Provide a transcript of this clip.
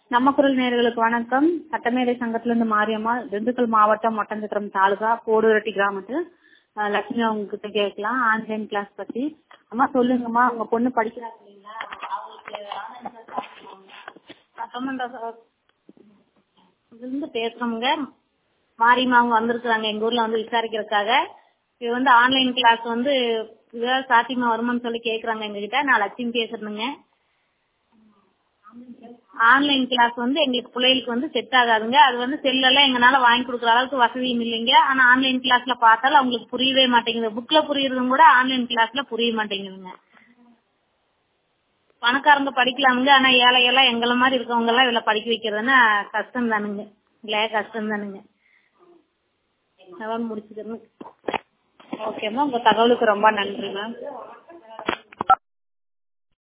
நம்ம குரல் நேயர்களுக்கு வணக்கம் சட்டமேதை சங்கத்திலிருந்து மாரியம்மா திண்டுக்கல் மாவட்டம் ஒட்டஞ்சத்திரம் தாலுகா போடுவரட்டி கிராமத்து அஹ், லட்சுமி அவங்க கிட்ட கேட்கலாம் ஆன்லைன் கிளாஸ் பத்தி அம்மா சொல்லுங்கம்மா உங்க பொண்ணு படிக்கிறாங்க இல்லைங்களா அவங்களுக்கு ஆன்லைன் கிளாஸ் சட்டமன்ற ச- இருந்து பேசுறவங்க மாரியம்மா அவங்க வந்திருக்காங்க எங்க ஊர்ல வந்து விசாரிக்கிறதுக்காக இது வந்து ஆன்லைன் கிளாஸ் வந்து ஏதாவது சாத்தியமா வருமான்னு சொல்லி கேக்குறாங்க எங்ககிட்ட நான் லட்சுமி பேசுறேனுங்க ஆன்லைன் கிளாஸ் வந்து எங்களுக்கு பிள்ளைகளுக்கு வந்து செட் ஆகாதுங்க அது வந்து செல்லெல்லாம் எங்களால வாங்கி கொடுக்குற அளவுக்கு வசதியும் இல்லைங்க ஆனா ஆன்லைன் கிளாஸ்ல பார்த்தாலும் அவங்களுக்கு புரியவே மாட்டேங்குது புக்ல புரியுறதும் கூட ஆன்லைன் கிளாஸ்ல புரிய மாட்டேங்குதுங்க பணக்காரங்க படிக்கலாமுங்க ஆனா ஏழை எல்லாம் எங்களை மாதிரி இருக்கவங்க எல்லாம் இதுல படிக்க வைக்கிறதுன்னா கஷ்டம் தானுங்க இல்லையா கஷ்டம் தானுங்க அதான் முடிச்சுக்கிறேன் ஓகேம்மா உங்க தகவலுக்கு ரொம்ப நன்றி மேம்